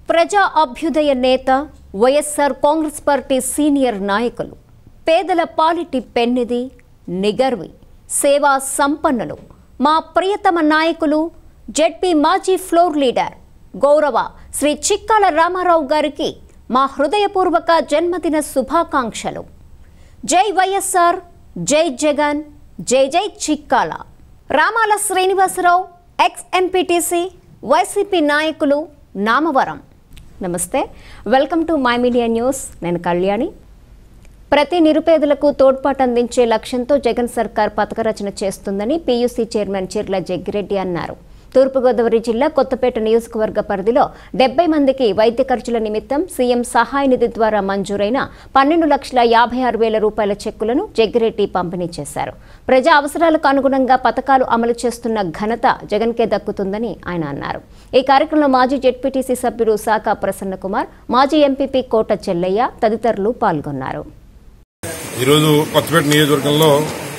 ప్రజా అభ్యుదయ నేత వైఎస్ఆర్ కాంగ్రెస్ పార్టీ సీనియర్ నాయకులు పేదల పాలిటి పెన్నిది నిగర్వి సేవా సంపన్నులు మా ప్రియతమ నాయకులు జెడ్పీ మాజీ ఫ్లోర్ లీడర్ గౌరవ శ్రీ చిక్కాల రామారావు గారికి మా హృదయపూర్వక జన్మదిన శుభాకాంక్షలు జై వైఎస్ఆర్ జై జగన్ జై జై చిక్కాల రామాల శ్రీనివాసరావు ఎక్స్ ఎంపీటీసీ వైసీపీ నాయకులు నామవరం నమస్తే welcome to my media news నేను కళ్యాణి ప్రతి నిరుపేదలకు తోడ్పాటు అందించే లక్ష్యంతో జగన్ సర్కార్ పథక రచన చేస్తుందని పీయూసీ చైర్మన్ చిర్ల జగ్గిరెడ్డి అన్నారు తూర్పుగోదావరి జిల్లా కొత్తపేట నియోజకవర్గ పరిధిలో డెబ్బై మందికి వైద్య ఖర్చుల నిమిత్తం సీఎం సహాయ నిధి ద్వారా మంజూరైన పన్నెండు లక్షల యాభై ఆరు వేల రూపాయల చెక్కులను జగ్గిరెడ్డి పంపిణీ చేశారు ప్రజా అవసరాలకు అనుగుణంగా పథకాలు అమలు చేస్తున్న ఘనత జగన్కే దక్కుతుందని ఆయన అన్నారు ఈ కార్యక్రమంలో మాజీ జెడ్పీటీసీ సభ్యుడు సాకా ప్రసన్న కుమార్ మాజీ ఎంపీపీ కోట చెల్లయ్య తదితరులు పాల్గొన్నారు ఈరోజు కొత్తపేట నియోజకవర్గంలో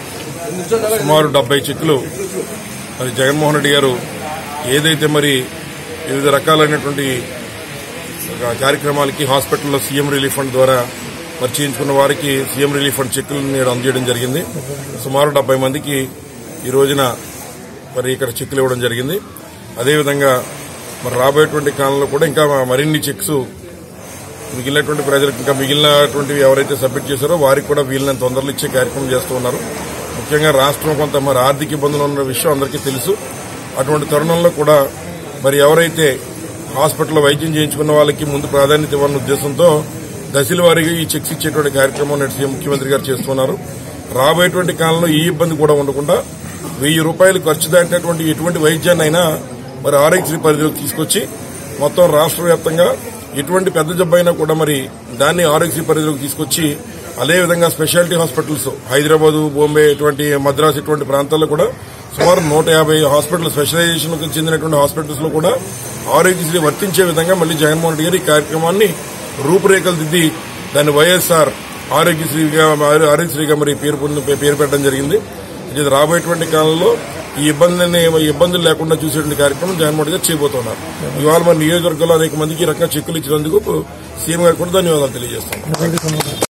సుమారు డెబ్బై చెక్కులు మరి జగన్మోహన్ రెడ్డి గారు ఏదైతే మరి వివిధ రకాలైనటువంటి కార్యక్రమాలకి హాస్పిటల్లో సీఎం రిలీఫ్ ఫండ్ ద్వారా మరి చేయించుకున్న వారికి సీఎం రిలీఫ్ ఫండ్ చెక్కులను నేడు అందజేయడం జరిగింది సుమారు డెబ్బై మందికి ఈ రోజున మరి ఇక్కడ చెక్కులు ఇవ్వడం జరిగింది అదేవిధంగా మరి రాబోయేటువంటి కాలంలో కూడా ఇంకా మరిన్ని చెక్స్ మిగిలినటువంటి ప్రజలకు ఇంకా మిగిలినటువంటివి ఎవరైతే సబ్మిట్ చేశారో వారికి కూడా వీళ్ళని తొందరలు ఇచ్చే కార్యక్రమం చేస్తూ ఉన్నారు ముఖ్యంగా రాష్ట్రం కొంత మరి ఆర్థిక ఇబ్బందులు ఉన్న విషయం అందరికీ తెలుసు అటువంటి తరుణంలో కూడా మరి ఎవరైతే హాస్పిటల్లో వైద్యం చేయించుకున్న వాళ్ళకి ముందు ప్రాధాన్యత ఇవ్వాలన్న ఉద్దేశంతో దశల వారీగా ఈ చెక్స్ ఇచ్చేటువంటి కార్యక్రమం నేడు సీఎం ముఖ్యమంత్రి గారు చేస్తున్నారు రాబోయేటువంటి కాలంలో ఈ ఇబ్బంది కూడా ఉండకుండా వెయ్యి రూపాయలు ఖర్చు దాటినటువంటి ఎటువంటి వైద్యాన్నైనా మరి ఆరోగ్యశ్రీ పరిధిలోకి తీసుకొచ్చి మొత్తం రాష్ట్ర వ్యాప్తంగా ఎటువంటి పెద్ద జబ్బు అయినా కూడా మరి దాన్ని ఆరోగ్యశ్రీ పరిధిలోకి తీసుకొచ్చి అదేవిధంగా స్పెషాలిటీ హాస్పిటల్స్ హైదరాబాద్ బాంబే ఇటువంటి మద్రాస్ ఇటువంటి ప్రాంతాల్లో కూడా సుమారు నూట యాభై హాస్పిటల్ స్పెషలైజేషన్ కు చెందినటువంటి హాస్పిటల్స్ లో కూడా ఆరోగ్యశ్రీ వర్తించే విధంగా మళ్ళీ జగన్మోహన్ రెడ్డి గారు ఈ కార్యక్రమాన్ని రూపురేఖలు దిద్ది దాన్ని వైఎస్ఆర్ ఆరోగ్యశ్రీగా ఆరోగ్యశ్రీగా మరి పేరు పొంది- పేరు పెట్టడం జరిగింది ఇది రాబోయేటువంటి కాలంలో ఈ ఇబ్బందిని ఇబ్బందులు లేకుండా చూసేటువంటి కార్యక్రమం జగన్మోహన్ రెడ్డి గారు చేయబోతున్నారు ఇవాళ మన నియోజకవర్గంలో అనేక మందికి ఈ రకంగా చెక్కులు ఇచ్చినందుకు సీఎం గారు కూడా ధన్యవాదాలు తెలియజేస్తున్నాం